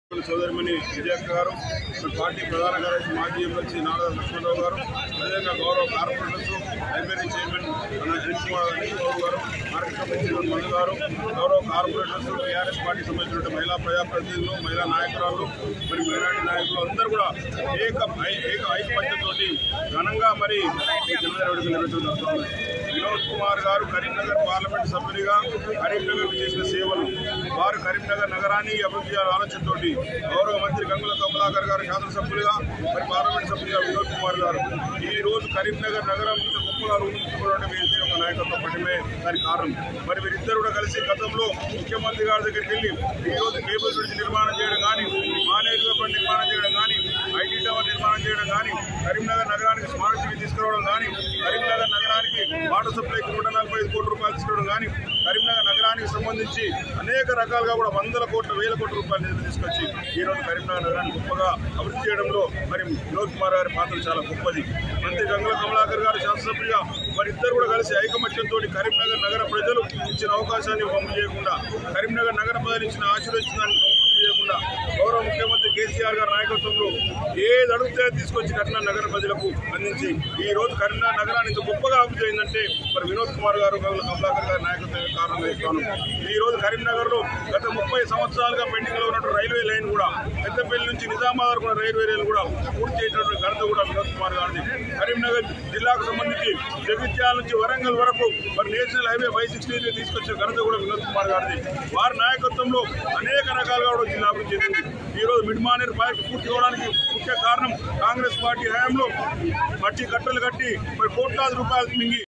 సోదరిమణి విజయక్క గారు మన పార్టీ ప్రధాన కార్యదర్శి మాజీ ఎమ్మెల్సీ నారా లక్ష్మణరావు గారు అదేవిధంగా గౌరవ కార్పొరేటర్స్ లైబ్రరీ చైర్మన్ మన అనిల్ కుమార్ అనిల్ గౌడ్ గారు మార్కెట్ కమిటీ చైర్మన్ మధు గారు గౌరవ కార్పొరేటర్స్ టీఆర్ఎస్ పార్టీ సంబంధించిన మహిళా ప్రజాప్రతినిధులు మహిళా నాయకురాలు మరి మైనార్టీ నాయకులు అందరూ కూడా ఏక ఐ- ఏక ఐకమత్యంతోటి ఘనంగా మరి ఈ జనవరి ఒకటి నిర్వహించడం జరుగుతుంది వినోద్ కుమార్ గారు కరీంనగర్ పార్లమెంట్ సభ్యునిగా కరీంనగర్ చేసిన సేవలు వారు కరీంనగర్ నగరాన్ని అభివృద్ధి చేయాలని ఆలోచనతోటి గౌరవ మంత్రి గంగుల కమలాకర్ గారు శాసనసభ్యులుగా మరి పార్లమెంట్ సభ్యులుగా వినోద్ కుమార్ గారు ఈ రోజు కరీంనగర్ నగరం ఇంత గొప్పగా రూపుదిద్దుకోవడం వీరి యొక్క నాయకత్వం పట్టమే దానికి కారణం మరి వీరిద్దరు కూడా కలిసి గతంలో ముఖ్యమంత్రి గారి దగ్గరికి వెళ్ళి ఈ రోజు కేబుల్ బ్రిడ్జ్ నిర్మాణం చేయడం కానీ మానేరు నిర్మాణం చేయడం కానీ ఐటీ టవర్ నిర్మాణం చేయడం కానీ కరీంనగర్ నగరానికి స్మార్ట్ సిటీ తీసుకురావడం కానీ కరీంనగర్ నగరానికి వాటర్ సప్లైకి నూట నలభై ఐదు కోట్ల రూపాయలు తీసుకురావడం కానీ కరీంనగర్ నగరానికి సంబంధించి అనేక రకాలుగా కూడా వందల కోట్ల వేల కోట్ల రూపాయలు నిధులు తీసుకొచ్చి ఈ రోజు కరీంనగర్ నగరాన్ని గొప్పగా అభివృద్ధి చేయడంలో మరి వినోద్ కుమార్ గారి పాత్ర చాలా గొప్పది మంత్రి గంగుల కమలాకర్ గారు శాసనసభ్యులుగా మరి ఇద్దరు కూడా కలిసి ఐకమత్యంతో కరీంనగర్ నగర ప్రజలు ఇచ్చిన అవకాశాన్ని వమ్ము చేయకుండా కరీంనగర్ నగర ప్రజలు ఇచ్చిన ఆశీర్వదించిన దాన్ని వమ్ము చేయకుండా గౌరవ ముఖ్యమంత్రి కేసీఆర్ గారి నాయకత్వంలో ఏది అడిగితే తీసుకొచ్చి కరీంనగర్ నగర ప్రజలకు అందించి ఈ రోజు కరీంనగర్ నగరాన్ని ఇంత గొప్పగా అభివృద్ధి అయిందంటే మరి వినోద్ కుమార్ గారు గౌరవ కమలాకర్ గారి నాయకత్వం కారణం చెప్తాను ఈ రోజు కరీంనగర్ లో గత ముప్పై సంవత్సరాలుగా పెండింగ్ లో ఉన్నటువంటి రైల్వే లైన్ కూడా పెద్దపల్లి నుంచి నిజామాబాద్ కూడా రైల్వే లైన్ కూడా పూర్తి చేసినటువంటి ఘనత కూడా వినోద్ కుమార్ గారిది కరీంనగర్ జిల్లాకు సంబంధించి జగిత్యాల నుంచి వరంగల్ వరకు మరి నేషనల్ హైవే ఫైవ్ సిక్స్టీ తీసుకొచ్చిన ఘనత కూడా వినోద్ కుమార్ గారిది వారి నాయకత్వంలో అనేక రకాలుగా కూడా జిల్లా అభివృద్ధి చెందింది ఈ రోజు మిడ్ మానేర్ ప్రాజెక్టు పూర్తి కావడానికి ముఖ్య కారణం కాంగ్రెస్ పార్టీ హయాంలో మట్టి కట్టలు కట్టి మరి కోట్లాది రూపాయలు మింగి